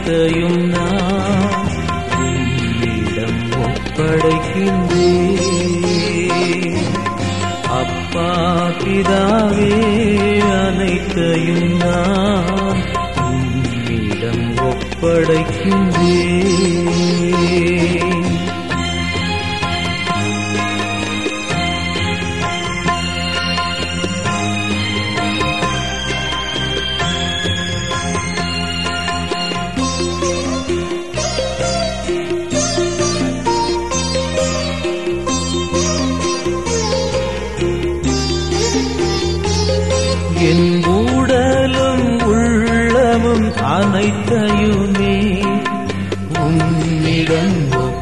அனைத்தையும் நான் உம்மிடம் ஒப்படைக்கின்றேன் அப்பா பிதாவே அனைத்தையும் நான் உம்மிடம் ஒப்படைக்கின்றேன் என் உடலும் உள்ளமும் அனைத்தையுமே உன்னிடம்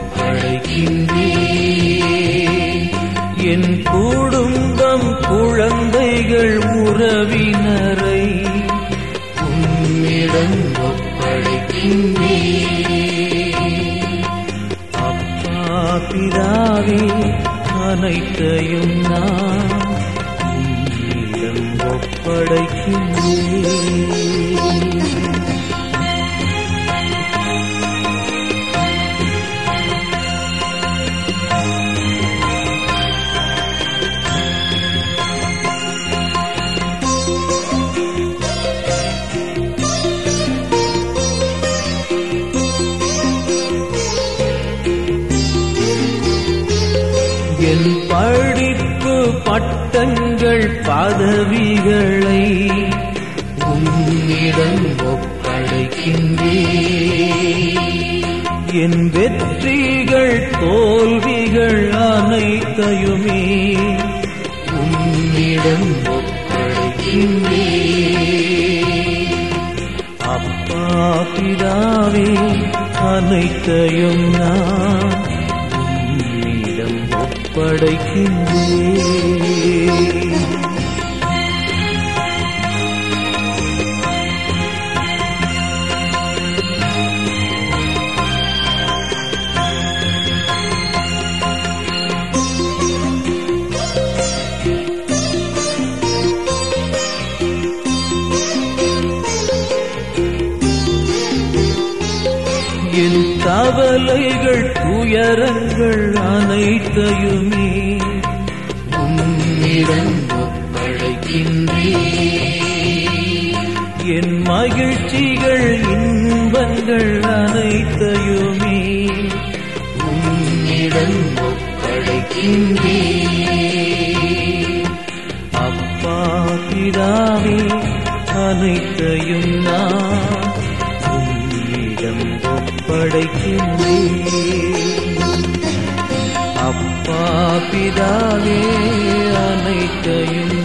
ஒப்படைக்கின்றேன் என் குடும்பம் குழந்தைகள் உறவினரை உன்னிடம் ஒப்படைக்கின்றேன் அப்பா பிதாவே அனைத்தையும் நான் உம்மிடம் ஒப்படைக்கின்றேன் என் படிப்பு பட்டங்கள் பதவிகளை உன்னிடம் ஒப்படைக்கின்றேன் என் வெற்றிகள் தோல்விகள் அனைத்தையுமே உன்னிடம் ஒப்படைக்கின்றேன் அப்பா பிதாவே அனைத்தையும் நான் உம்மிடம் ஒப்படைக்கின்றேன் என் கவலைகள் துயரங்கள் அனைத்தையுமே உன்னிடம் ஒப்படைக்கின்றேன் என் மகிழ்ச்சிகள் இன்பங்கள் அனைத்தையுமே உன்னிடம் ஒப்படைக்கின்றேன் அப்பா பிதாவே அனைத்தையும் நான் உம்மிடம் ஒப்படைக்கின்றேன் அப்பா பிதாவே அனைத்தையும்